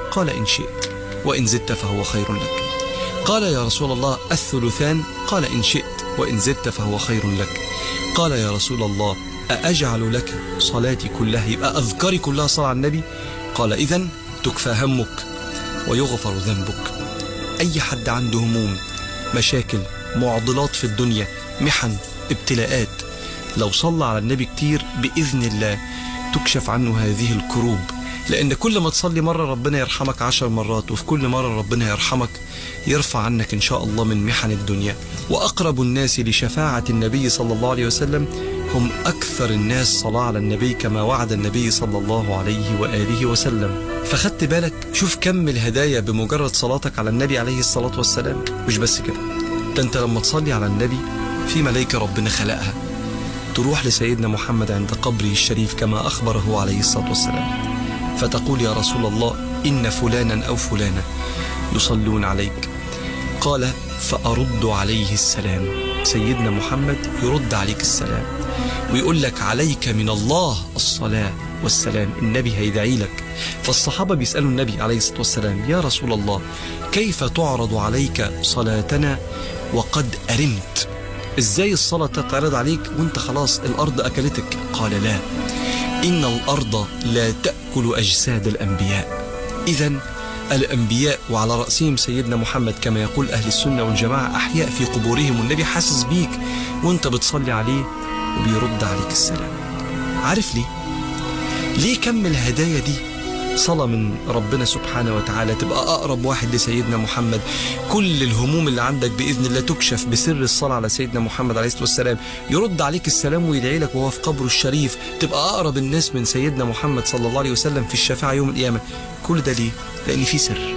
قال إن شئت وإن زدت فهو خير لك قال يا رسول الله الثلثان قال إن شئت وإن زدت فهو خير لك قال يا رسول الله أأجعل لك صلاتي كلها يبقى أذكاري كلها صلاة على النبي قال إذا تكفى همك ويغفر ذنبك أي حد عنده هموم مشاكل معضلات في الدنيا محن ابتلاءات لو صلى على النبي كتير بإذن الله تكشف عنه هذه الكروب لأن كل ما تصلي مرة ربنا يرحمك عشر مرات وفي كل مرة ربنا يرحمك يرفع عنك إن شاء الله من محن الدنيا وأقرب الناس لشفاعة النبي صلى الله عليه وسلم هم أكثر الناس صلاة على النبي كما وعد النبي صلى الله عليه وآله وسلم فخدت بالك شوف كم الهدايا بمجرد صلاتك على النبي عليه الصلاة والسلام مش بس كده ده انت لما تصلي على النبي في ملائكة ربنا خلقها تروح لسيدنا محمد عند قبره الشريف كما أخبره عليه الصلاة والسلام فتقول يا رسول الله إن فلانا أو فلانة يصلون عليك قال فأرد عليه السلام سيدنا محمد يرد عليك السلام ويقول لك عليك من الله الصلاة والسلام النبي هيدعي لك فالصحابة بيسألوا النبي عليه الصلاة والسلام يا رسول الله كيف تعرض عليك صلاتنا وقد أرمت ازاي الصلاة تتعرض عليك وانت خلاص الأرض أكلتك قال لا إن الأرض لا تأكل أجساد الأنبياء إذا الأنبياء وعلى رأسهم سيدنا محمد كما يقول أهل السنة والجماعة أحياء في قبورهم والنبي حاسس بيك وانت بتصلي عليه وبيرد عليك السلام عارف ليه؟ ليه كم الهدايا دي صلاة من ربنا سبحانه وتعالى تبقى أقرب واحد لسيدنا محمد كل الهموم اللي عندك بإذن الله تكشف بسر الصلاة على سيدنا محمد عليه الصلاة والسلام يرد عليك السلام ويدعي لك وهو في قبره الشريف تبقى أقرب الناس من سيدنا محمد صلى الله عليه وسلم في الشفاعة يوم القيامة كل ده ليه؟ لأن في سر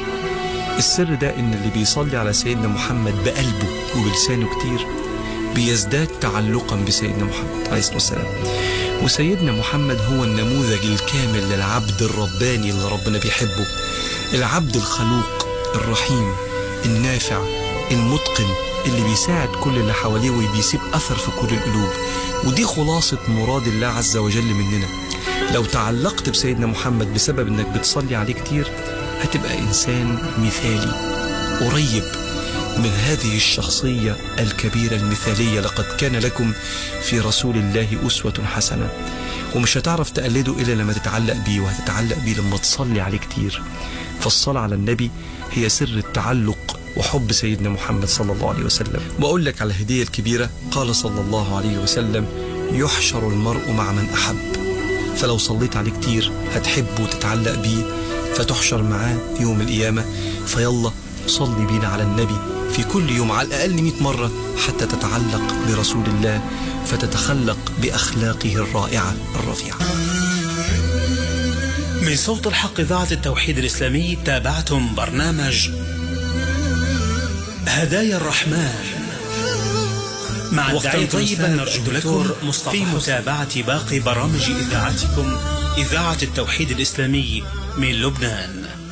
السر ده إن اللي بيصلي على سيدنا محمد بقلبه وبلسانه كتير بيزداد تعلقا بسيدنا محمد عليه الصلاة والسلام وسيدنا محمد هو النموذج الكامل للعبد الرباني اللي ربنا بيحبه العبد الخلوق الرحيم النافع المتقن اللي بيساعد كل اللي حواليه وبيسيب أثر في كل القلوب ودي خلاصة مراد الله عز وجل مننا لو تعلقت بسيدنا محمد بسبب انك بتصلي عليه كتير هتبقى إنسان مثالي قريب من هذه الشخصية الكبيرة المثالية لقد كان لكم في رسول الله أسوة حسنة ومش هتعرف تقلده إلا لما تتعلق بيه وهتتعلق بيه لما تصلي عليه كتير فالصلاة على النبي هي سر التعلق وحب سيدنا محمد صلى الله عليه وسلم وأقول لك على الهدية الكبيرة قال صلى الله عليه وسلم يحشر المرء مع من أحب فلو صليت عليه كتير هتحبه وتتعلق بيه فتحشر معاه يوم القيامة فيلا صلي بينا على النبي في كل يوم على الأقل 100 مرة حتى تتعلق برسول الله فتتخلق بأخلاقه الرائعة الرفيعة من صوت الحق إذاعة التوحيد الإسلامي تابعتم برنامج هدايا الرحمن مع الداعية طيبا نرجو لكم في متابعة باقي برامج إذاعتكم إذاعة التوحيد الإسلامي من لبنان